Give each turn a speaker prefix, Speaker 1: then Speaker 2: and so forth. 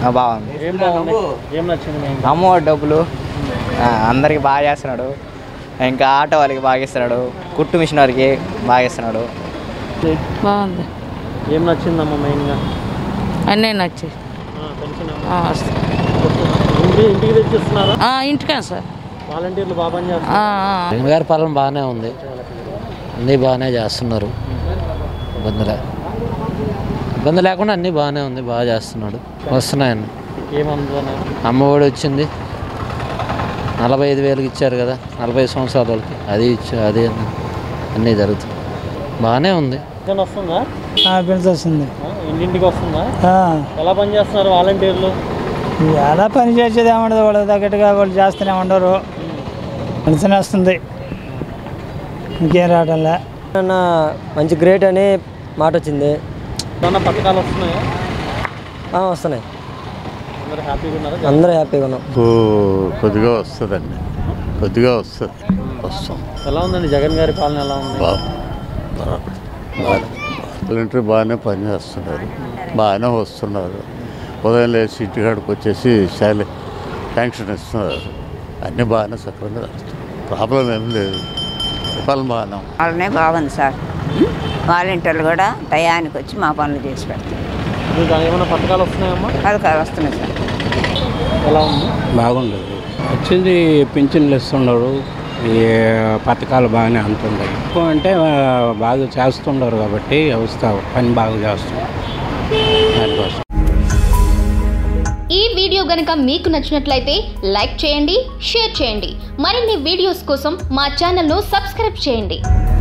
Speaker 1: ఆ, బాగుంది
Speaker 2: ఏం బాగుంది ఏం నచ్చింది మీకు
Speaker 1: అమ్మో డబ్బులు ఆ, అందరికి బాగా చేస్తున్నాడు ఇంకా ఆటో వాళ్ళకి బాగా ఇస్తున్నాడు కుట్టు మిషన్ వారికి బాగా ఇస్తున్నాడు
Speaker 3: బాగుంది
Speaker 2: ఏం నచ్చిందమ్మా మెయిన్గా
Speaker 3: అన్నీ నచ్చి
Speaker 2: పెన్షన్
Speaker 3: ఆ, వస్తా.
Speaker 2: ఇంటి ఇంటికి తెచ్చిస్తున్నారా
Speaker 3: ఆ, ఇంటికే సార్
Speaker 2: వాలంటీర్లు బాగా పని
Speaker 3: ఆ,
Speaker 2: చేస్తున్నారు
Speaker 3: ఆ.
Speaker 4: జగన్ గారి పాలన బాగానే ఉంది అన్నీ బాగానే చేస్తున్నారు ఇబ్బంది లే ఇబ్బంది లేకుండా అన్నీ బాగానే ఉంది బాగా చేస్తున్నాడు వస్తున్నాయండి
Speaker 2: ఏమందుతున్నారు
Speaker 4: అమ్మఒడి వచ్చింది నలభై ఐదు వేలకు ఇచ్చారు కదా నలభై ఐదు సంవత్సరాల వాళ్ళకి అది ఇచ్చా అది అన్నీ జరుగుతుంది బాగానే ఉంది
Speaker 2: పెన్షన్ వస్తుందా
Speaker 5: పెన్షన్ వస్తుంది
Speaker 2: ఆ, ఇంటింటికి వస్తుందా
Speaker 5: ఆ,
Speaker 2: ఎలా పని చేస్తున్నారు వాలంటీర్లు
Speaker 5: ఎలా పని చేసేది ఏముండదు వాళ్ళకి తగ్గట్టుగా వాళ్ళు చేస్తూనే ఉండరు పెన్షన్ వస్తుంది ఇంకేం రావడంలే
Speaker 6: అన్న మంచి గ్రేట్ అని మాట వచ్చింది
Speaker 2: ఏమన్నా పథకాలు వస్తున్నాయా
Speaker 6: ఆ, వస్తున్నాయి
Speaker 2: అందరూ హ్యాపీగా ఉన్నారా
Speaker 6: అందరూ హ్యాపీగా ఉన్నాం
Speaker 7: ఓ, కొద్దిగా వస్తుందండి కొద్దిగా వస్తుంది వస్తాం
Speaker 2: ఎలా ఉందండి జగన్ గారి పాలన ఎలా ఉంది
Speaker 7: బాగా బాగా వాలంటీర్ బాగానే పనిచేస్తున్నారు బాగానే వస్తున్నారు ఉదయం లేచి ఇంటికాడికి వచ్చేసి శాలరీ పెన్షన్ ఇస్తున్నారు అన్నీ బాగానే సక్రమంగా జరుగుతాయి ప్రాబ్లం ఏం లేదు పాలన బాగానే ఉంది.
Speaker 8: వాళ్ళనే బాగుంది సార్ వాలంటీర్లు కూడా టయానికి వచ్చి మా పనులు చేసి పెడతారు
Speaker 2: మీకు ఏమైనా పథకాలు వస్తున్నాయమ్మా
Speaker 8: పథకాలు వస్తున్నాయి సార్
Speaker 2: ఎలా ఉంది
Speaker 9: బాగుండదు వచ్చింది పింఛన్లు ఇస్తున్నాడు ఈ పథకాలు బాగానే అందుతున్నాయి ఎక్కువ అంటే ఆ, బాగా చేస్తుండరు కాబట్టి వ్యవస్థ పని బాగా చేస్తున్నారు దానికోసం
Speaker 10: ఈ వీడియో గనుక మీకు నచ్చినట్లయితే లైక్ చేయండి షేర్ చేయండి మరిన్ని వీడియోస్ కోసం మా ఛానల్ను సబ్స్క్రైబ్ చేయండి